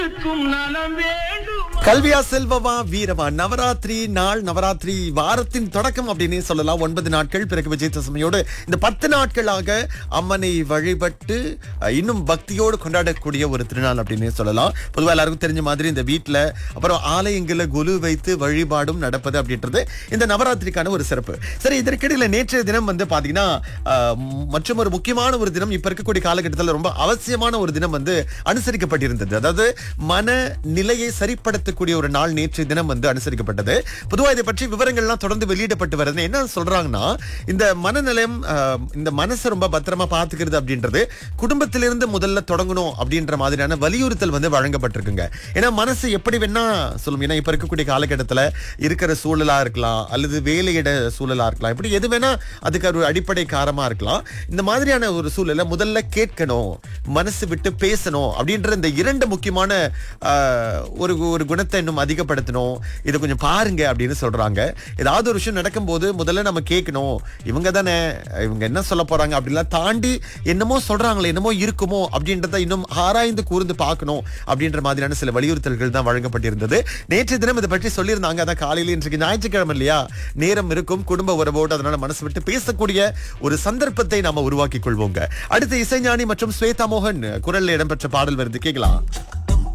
க்கும் நலம் வேண்டும் கல்வியா செல்வமா வீரமா நவராத்திரி நாள் நவராத்திரி வாரத்தின் தொடக்கம் அப்படின்னு சொல்லலாம் ஒன்பது நாட்கள் பிறகு விஜயதசமியோடு இந்த பத்து நாட்களாக அம்மனை வழிபட்டு அஹ், இன்னும் பக்தியோடு கொண்டாடக்கூடிய ஒரு திருநாள் அப்படின்னு சொல்லலாம் பொதுவாக எல்லாருக்கும் தெரிஞ்ச மாதிரி இந்த வீட்டில் அப்புறம் ஆலயங்களை குலு வைத்து வழிபாடும் நடப்பது அப்படின்றது இந்த நவராத்திரிக்கான ஒரு சிறப்பு சரி இதற்கிடையில நேற்றைய தினம் வந்து பாத்தீங்கன்னா அஹ், மற்றும் ஒரு முக்கியமான ஒரு தினம் இப்ப இருக்கக்கூடிய காலகட்டத்தில் ரொம்ப அவசியமான ஒரு தினம் வந்து அனுசரிக்கப்பட்டிருந்தது அதாவது மன நிலையை சரிப்படுத்தக்கூடிய ஒரு நாள் நேற்றைய தினம் வந்து அனுசரிக்கப்பட்டது பொதுவாக இதை பற்றி விவரங்கள்லாம் தொடர்ந்து வெளியிடப்பட்டு வருது என்ன சொல்றாங்கன்னா இந்த மனநிலையம் அஹ், இந்த மனசை ரொம்ப பத்திரமா பாத்துக்கிறது அப்படின்றது குடும்பத்திலிருந்து முதல்ல தொடங்கணும் அப்படின்ற மாதிரியான வலியுறுத்தல் வந்து வழங்கப்பட்டிருக்குங்க ஏன்னா மனசு எப்படி வேணா சொல்லும் ஏன்னா இப்ப இருக்கக்கூடிய காலகட்டத்துல இருக்கிற சூழலா இருக்கலாம் அல்லது வேலையிட சூழலா இருக்கலாம் இப்படி எது வேணா அதுக்கு ஒரு அடிப்படை காரமா இருக்கலாம் இந்த மாதிரியான ஒரு சூழலை முதல்ல கேட்கணும் மனசு விட்டு பேசணும் அப்படின்ற இந்த இரண்டு முக்கியமான ஆஹ், ஒரு ஒரு குணத்தை இன்னும் அதிகப்படுத்தணும் இதை கொஞ்சம் பாருங்க அப்படின்னு சொல்றாங்க ஏதாவது ஒரு விஷயம் நடக்கும்போது முதல்ல நம்ம கேட்கணும் இவங்க தானே இவங்க என்ன சொல்ல போறாங்க அப்படிலாம் தாண்டி என்னமோ சொல்றாங்களே என்னமோ இருக்குமோ அப்படின்றத இன்னும் ஆராய்ந்து கூர்ந்து பார்க்கணும் அப்படின்ற மாதிரியான சில வலியுறுத்தல்கள் தான் வழங்கப்பட்டிருந்தது நேற்று தினம் இதை பற்றி சொல்லியிருந்தாங்க அதான் காலையில இன்றைக்கு ஞாயிற்றுக்கிழமை இல்லையா நேரம் இருக்கும் குடும்ப உறவோடு அதனால மனசு விட்டு பேசக்கூடிய ஒரு சந்தர்ப்பத்தை நாம உருவாக்கி கொள்வோங்க அடுத்து இசைஞானி மற்றும் ஸ்வேதா மோகன் குரல்ல இடம்பெற்ற பாடல் வருது கேட்கலாம்